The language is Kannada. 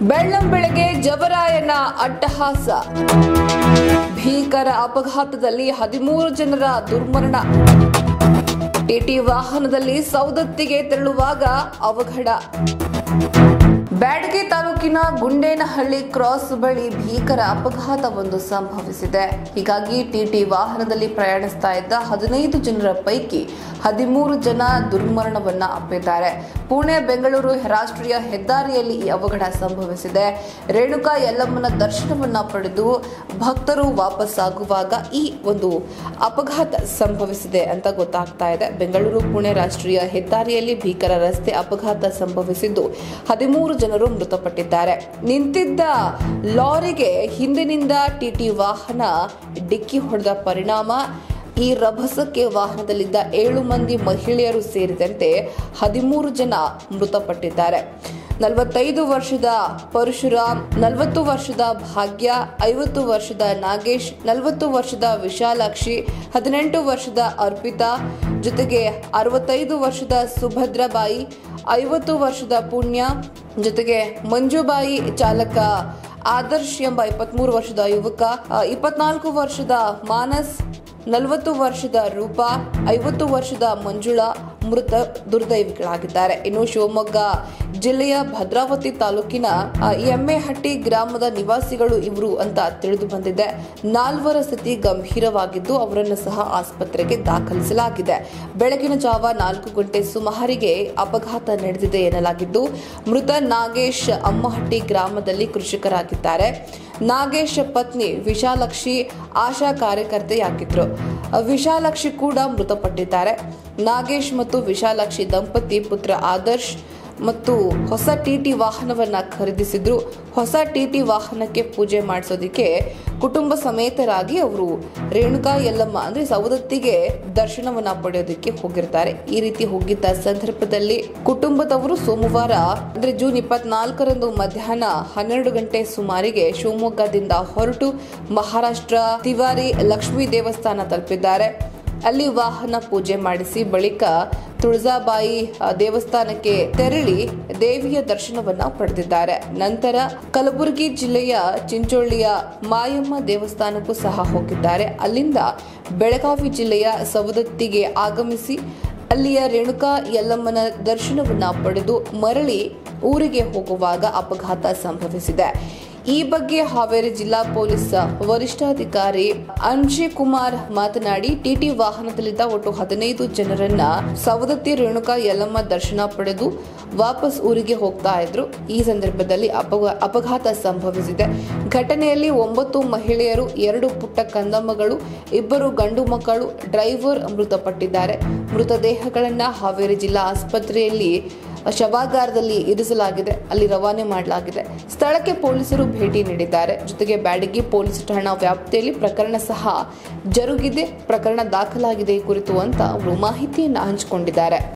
ಬೆಳ್ಳಂ ಬೆಳಗ್ಗೆ ಜವರಾಯನ ಅಟ್ಟಹಾಸ ಭೀಕರ ಅಪಘಾತದಲ್ಲಿ ಹದಿಮೂರು ಜನರ ದುರ್ಮರಣ ಟಿಟಿ ವಾಹನದಲ್ಲಿ ಸೌದತ್ತಿಗೆ ತೆರಳುವಾಗ ಅವಘಡ ಬ್ಯಾಡಗಿ ತಾಲೂಕಿನ ಗುಂಡೇನಹಳ್ಳಿ ಕ್ರಾಸ್ ಬಳಿ ಭೀಕರ ಅಪಘಾತವೊಂದು ಸಂಭವಿಸಿದೆ ಹೀಗಾಗಿ ಟಿಟಿ ವಾಹನದಲ್ಲಿ ಪ್ರಯಾಣಿಸ್ತಾ ಇದ್ದ ಹದಿನೈದು ಜನರ ಪೈಕಿ ಹದಿಮೂರು ಜನ ದುರ್ಮರಣವನ್ನ ಅಪ್ಪಿದ್ದಾರೆ ಪುಣೆ ಬೆಂಗಳೂರು ರಾಷ್ಟ್ರೀಯ ಹೆದ್ದಾರಿಯಲ್ಲಿ ಈ ಅವಘಡ ಸಂಭವಿಸಿದೆ ರೇಣುಕಾ ಯಲ್ಲಮ್ಮನ ದರ್ಶನವನ್ನ ಪಡೆದು ಭಕ್ತರು ವಾಪಸ್ಸಾಗುವಾಗ ಈ ಒಂದು ಅಪಘಾತ ಸಂಭವಿಸಿದೆ ಅಂತ ಗೊತ್ತಾಗ್ತಾ ಇದೆ ಬೆಂಗಳೂರು ಪುಣೆ ರಾಷ್ಟ್ರೀಯ ಹೆದ್ದಾರಿಯಲ್ಲಿ ಭೀಕರ ರಸ್ತೆ ಅಪಘಾತ ಸಂಭವಿಸಿದ್ದು ಹದಿಮೂರು ಜನರು ಮೃತಪಟ್ಟಿದ್ದಾರೆ ನಿಂತಿದ್ದ ಲಾರಿಗೆ ಹಿಂದಿನಿಂದ ಟಿಟಿ ವಾಹನ ಡಿಕ್ಕಿ ಹೊಡೆದ ಪರಿಣಾಮ ಈ ರಭಸಕ್ಕೆ ವಾಹನದಲ್ಲಿದ್ದ ಏಳು ಮಂದಿ ಮಹಿಳೆಯರು ಸೇರಿದಂತೆ ಹದಿಮೂರು ಜನ ಮೃತಪಟ್ಟಿದ್ದಾರೆ ನಲವತ್ತೈದು ವರ್ಷದ ಪರಶುರಾಮ್ ನಲವತ್ತು ವರ್ಷದ ಭಾಗ್ಯ ಐವತ್ತು ವರ್ಷದ ನಾಗೇಶ್ ನಲವತ್ತು ವರ್ಷದ ವಿಶಾಲಾಕ್ಷಿ ಹದಿನೆಂಟು ವರ್ಷದ ಅರ್ಪಿತಾ ಜೊತೆಗೆ ಅರವತ್ತೈದು ವರ್ಷದ ಸುಭದ್ರಬಾಯಿ ಐವತ್ತು ವರ್ಷದ ಪುಣ್ಯ ಜೊತೆಗೆ ಮಂಜುಬಾಯಿ ಚಾಲಕ ಆದರ್ಶ್ ಎಂಬ ಇಪ್ಪತ್ಮೂರು ವರ್ಷದ ಯುವಕ ಆ, ಇಪ್ಪತ್ನಾಲ್ಕು ವರ್ಷದ ಮಾನಸ್ ನಲವತ್ತು ವರ್ಷದ ರೂಪಾ ಐವತ್ತು ವರ್ಷದ ಮಂಜುಳಾ ಮೃತ ದುರ್ದೈವಿಗಳಾಗಿದ್ದಾರೆ ಇನ್ನು ಶಿವಮೊಗ್ಗ ಜಿಲ್ಲೆಯ ಭದ್ರಾವತಿ ತಾಲೂಕಿನ ಆ, ಎಮ್ಮೆಹಟ್ಟಿ ಗ್ರಾಮದ ನಿವಾಸಿಗಳು ಇವರು ಅಂತ ತಿಳಿದು ಬಂದಿದೆ ನಾಲ್ವರ ಸ್ಥಿತಿ ಗಂಭೀರವಾಗಿದ್ದು ಅವರನ್ನು ಸಹ ಆಸ್ಪತ್ರೆಗೆ ದಾಖಲಿಸಲಾಗಿದೆ ಬೆಳಗಿನ ಜಾವ ನಾಲ್ಕು ಗಂಟೆ ಸುಮಾರಿಗೆ ಅಪಘಾತ ನಡೆದಿದೆ ಎನ್ನಲಾಗಿದ್ದು ಮೃತ ನಾಗೇಶ್ ಅಮ್ಮಹಟ್ಟಿ ಗ್ರಾಮದಲ್ಲಿ ಕೃಷಿಕರಾಗಿದ್ದಾರೆ ನಾಗೇಶ್ ಪತ್ನಿ ವಿಶಾಲಕ್ಷಿ ಆಶಾ ಕಾರ್ಯಕರ್ತೆಯಾಗಿದ್ರು ವಿಶಾಲಕ್ಷಿ ಕೂಡ ಮೃತಪಟ್ಟಿದ್ದಾರೆ ನಾಗೇಶ್ ಮತ್ತು ವಿಶಾಲಾಕ್ಷಿ ದಂಪತಿ ಪುತ್ರ ಆದರ್ಶ್ ಮತ್ತು ಹೊಸ ಟಿಟಿ ವಾಹನವನ್ನ ಖರೀದಿಸಿದ್ರು ಹೊಸ ಟಿಟಿ ವಾಹನಕ್ಕೆ ಪೂಜೆ ಮಾಡಿಸೋದಕ್ಕೆ ಕುಟುಂಬ ಸಮೇತರಾಗಿ ಅವರು ರೇಣುಕಾ ಯಲ್ಲಮ್ಮ ಅಂದ್ರೆ ಸವದತ್ತಿಗೆ ದರ್ಶನವನ್ನ ಪಡೆಯೋದಕ್ಕೆ ಹೋಗಿರ್ತಾರೆ ಈ ರೀತಿ ಹೋಗಿದ್ದ ಸಂದರ್ಭದಲ್ಲಿ ಕುಟುಂಬದವರು ಸೋಮವಾರ ಅಂದ್ರೆ ಜೂನ್ ಇಪ್ಪತ್ನಾಲ್ಕರಂದು ಮಧ್ಯಾಹ್ನ ಹನ್ನೆರಡು ಗಂಟೆ ಸುಮಾರಿಗೆ ಶಿವಮೊಗ್ಗದಿಂದ ಹೊರಟು ಮಹಾರಾಷ್ಟ್ರ ತಿವಾರಿ ಲಕ್ಷ್ಮೀ ದೇವಸ್ಥಾನ ತಲುಪಿದ್ದಾರೆ ಅಲ್ಲಿ ವಾಹನ ಪೂಜೆ ಮಾಡಿಸಿ ಬಳಿಕ ತುಳಜಾಬಾಯಿ ಆ, ದೇವಸ್ಥಾನಕ್ಕೆ ತೆರಳಿ ದೇವಿಯ ದರ್ಶನವನ್ನ ಪಡೆದಿದ್ದಾರೆ ನಂತರ ಕಲಬುರಗಿ ಜಿಲ್ಲೆಯ ಚಿಂಚೋಳಿಯ ಮಾಯಮ್ಮ ದೇವಸ್ಥಾನಕ್ಕೂ ಸಹ ಹೋಗಿದ್ದಾರೆ ಅಲ್ಲಿಂದ ಬೆಳಗಾವಿ ಜಿಲ್ಲೆಯ ಸವದತ್ತಿಗೆ ಆಗಮಿಸಿ ಅಲ್ಲಿಯ ರೇಣುಕಾ ಯಲ್ಲಮ್ಮನ ದರ್ಶನವನ್ನ ಪಡೆದು ಮರಳಿ ಊರಿಗೆ ಹೋಗುವಾಗ ಅಪಘಾತ ಸಂಭವಿಸಿದೆ ಈ ಬಗ್ಗೆ ಹಾವೇರಿ ಜಿಲ್ಲಾ ಪೊಲೀಸ್ ವರಿಷ್ಠಾಧಿಕಾರಿ ಅಂಶಿ ಕುಮಾರ್ ಮಾತನಾಡಿ ಟಿಟಿ ವಾಹನದಲ್ಲಿದ್ದ ಒಟ್ಟು ಹದಿನೈದು ಜನರನ್ನ ಸವದತ್ತಿ ರೇಣುಕಾ ಯಲ್ಲಮ್ಮ ದರ್ಶನ ಪಡೆದು ವಾಪಸ್ ಊರಿಗೆ ಹೋಗ್ತಾ ಇದ್ರು ಈ ಸಂದರ್ಭದಲ್ಲಿ ಅಪಘ- ಅಪಘಾತ ಸಂಭವಿಸಿದೆ ಘಟನೆಯಲ್ಲಿ ಒಂಬತ್ತು ಮಹಿಳೆಯರು ಎರಡು ಪುಟ್ಟ ಕಂದಮ್ಮಗಳು ಇಬ್ಬರು ಗಂಡು ಮಕ್ಕಳು ಡ್ರೈವರ್ ಮೃತಪಟ್ಟಿದ್ದಾರೆ ಮೃತದೇಹಗಳನ್ನ ಹಾವೇರಿ ಜಿಲ್ಲಾ ಆಸ್ಪತ್ರೆಯಲ್ಲಿ ಶವಾಗಾರದಲ್ಲಿ ಇರಿಸಲಾಗಿದೆ ಅಲ್ಲಿ ರವಾನೆ ಮಾಡಲಾಗಿದೆ ಸ್ಥಳಕ್ಕೆ ಪೊಲೀಸರು ಭೇಟಿ ನೀಡಿದ್ದಾರೆ ಜೊತೆಗೆ ಬ್ಯಾಡಗಿ ಪೊಲೀಸ್ ಠಾಣಾ ವ್ಯಾಪ್ತಿಯಲ್ಲಿ ಪ್ರಕರಣ ಸಹ ಜರುಗಿದೆ ಪ್ರಕರಣ ದಾಖಲಾಗಿದೆ ಈ ಕುರಿತು ಅಂತ ಅವರು ಮಾಹಿತಿಯನ್ನು ಹಂಚಿಕೊಂಡಿದ್ದಾರೆ